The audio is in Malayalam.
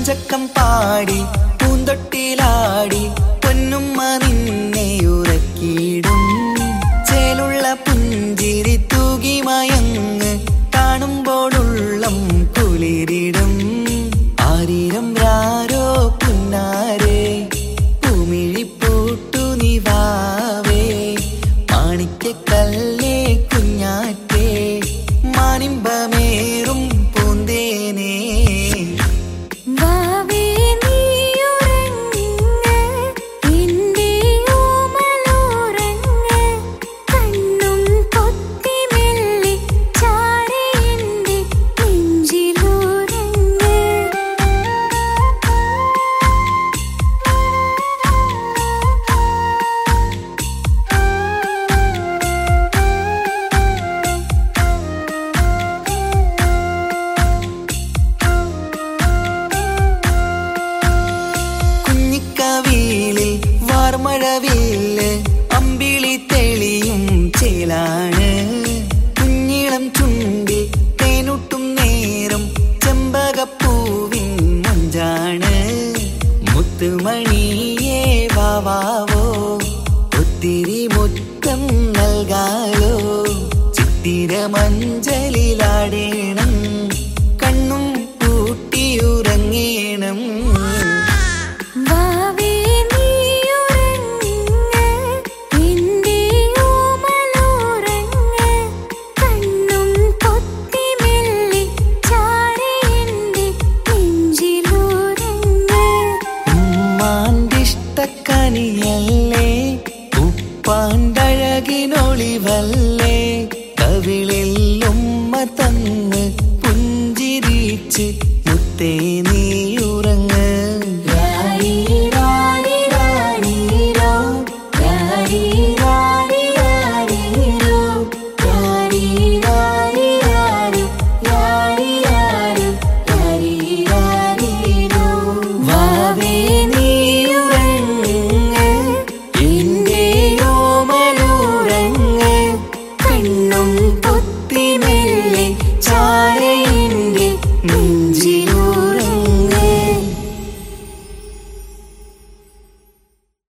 പഞ്ചക്കം പാടി പൂന്തൊട്ടിലാടി പൊന്നുമ്മ നിന്നെ ഉറക്കിയിടും ചേലുള്ള പുഞ്ചിരി തൂകി മയങ്ങ് കാണുമ്പോഴുള്ളം കുളിരിടും ആരീരം രാരോ പുന്നാരേ ഭൂമിഴിപ്പൂട്ടു നിവാവേ മാണിക്കക്കല്ലേ കുഞ്ഞാറ്റേ മാനിമ്പമേറും പൂന്തേനേ വാവേ നീയുറങ്ങ് എൻ്റെ ഓമലോറങ്ങ് കണ്ണും പൊത്തി മെല്ലെ ചാരി എൻ്റെ നെഞ്ചിലുറങ്ങ് കുഞ്ഞിക്കവിളിൽ വാർമഴവില്ല് അമ്പിളി തെളിയും ചേലാണ് കുഞ്ഞിളം ചുണ്ടിൽ തേനൂട്ടും നേരം ചെമ്പകപ്പൂവിൻ മഞ്ചാണ് മുത്തുമണിയേ വാവാവോ ഒത്തിരി മുത്തം നൽകാലോ ചിത്തിര മഞ്ചലിലാടേണം കണ്ണും പൂട്ടിയുറങ്ങേണം വാവേ നീയുറങ്ങ് എൻ്റെ ഓമലോറങ്ങ് കണ്ണും പൊത്തി മെല്ലെ ചാരി എൻ്റെ നെഞ്ചിലുറങ്ങ് ഉമ്മാന്റെ ഇഷ്ടക്കനിയ